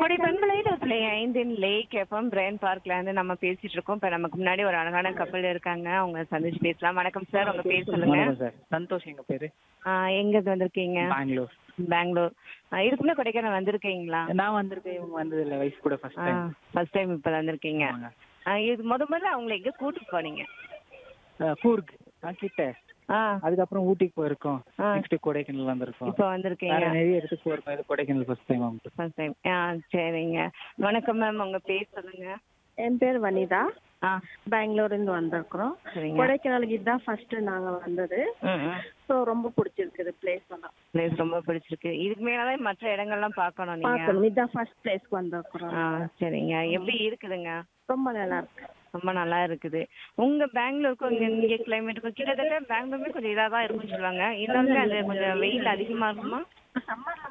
கோடை பண்பலையில் பிள்ளை ஐந்தின் லேக் எஃப்எம் பிரைன் பார்க்ல இருந்து நம்ம பேசிட்டு இருக்கோம் இப்ப நமக்கு முன்னாடி ஒரு அழகான கப்பல் இருக்காங்க அவங்க சந்திச்சு பேசலாம் வணக்கம் சார் உங்க பேர் சொல்லுங்க வணக்கம் சார் சந்தோஷ் எங்க பேரு ஆ, எங்க இருந்து வந்திருக்கீங்க பெங்களூர் பெங்களூர் ஆ, இதுக்கு முன்னாடி கொடைக்கானல் வந்திருக்கீங்களா நான் வந்திருக்கேன் இவங்க வந்தது இல்ல வயசு கூட ஃபர்ஸ்ட் டைம் ஃபர்ஸ்ட் டைம் இப்ப வந்திருக்கீங்க ஆ, இது முத முதல்ல அவங்களை எங்க கூட்டிட்டு போனீங்க கூர்க் ஆ, கிட்ட ஆ அதுக்கப்புறம் ஊட்டிக்கு போயிருக்கோம் ஆ. நெக்ஸ்ட் கொடைக்கானல் வந்திருக்கோம் இப்ப வந்திருக்கீங்க வேற நிறைய இடத்துக்கு போயிருக்கோம் இது கொடைக்கானல் ஃபர்ஸ்ட் டைம் வந்துட்டு ஃபர்ஸ்ட் டைம் ஆ சரிங்க வணக்கம் மேம் உங்க பேர் சொல்லுங்க என் பேர் வனிதா ஆ பெங்களூர்ல இருந்து வந்திருக்கிறோம் சரிங்க கொடைக்கானலுக்கு இதுதான் ஃபர்ஸ்ட் நாங்க வந்தது ம் ம் ஸோ ரொம்ப பிடிச்சிருக்குது பிளேஸ் எல்லாம் பிளேஸ் ரொம்ப பிடிச்சிருக்கு இதுக்கு மேலதான் மற்ற இடங்கள்லாம் பார்க்கணும் நீங்க பார்க்கணும் இதுதான் ஃபர்ஸ்ட் பிளேஸ்க்கு வந்திருக்கிறோம் ஆ சரிங்க எப்படி இருக்குதுங்க ரொம்ப நல்லா இருக்கு ரொம்ப நல்லா இருக்குது உங்க பெங்களூருக்கும் இங்க இங்க கிளைமேட்டுக்கும் கிட்டத்தட்ட பெங்களூருமே கொஞ்சம் இதா தான் இருக்கும்னு சொல்லுவாங்க இருந்தாலுமே அது கொஞ்சம் வெயில் அதிகமா இருக்குமா சம்மர்ல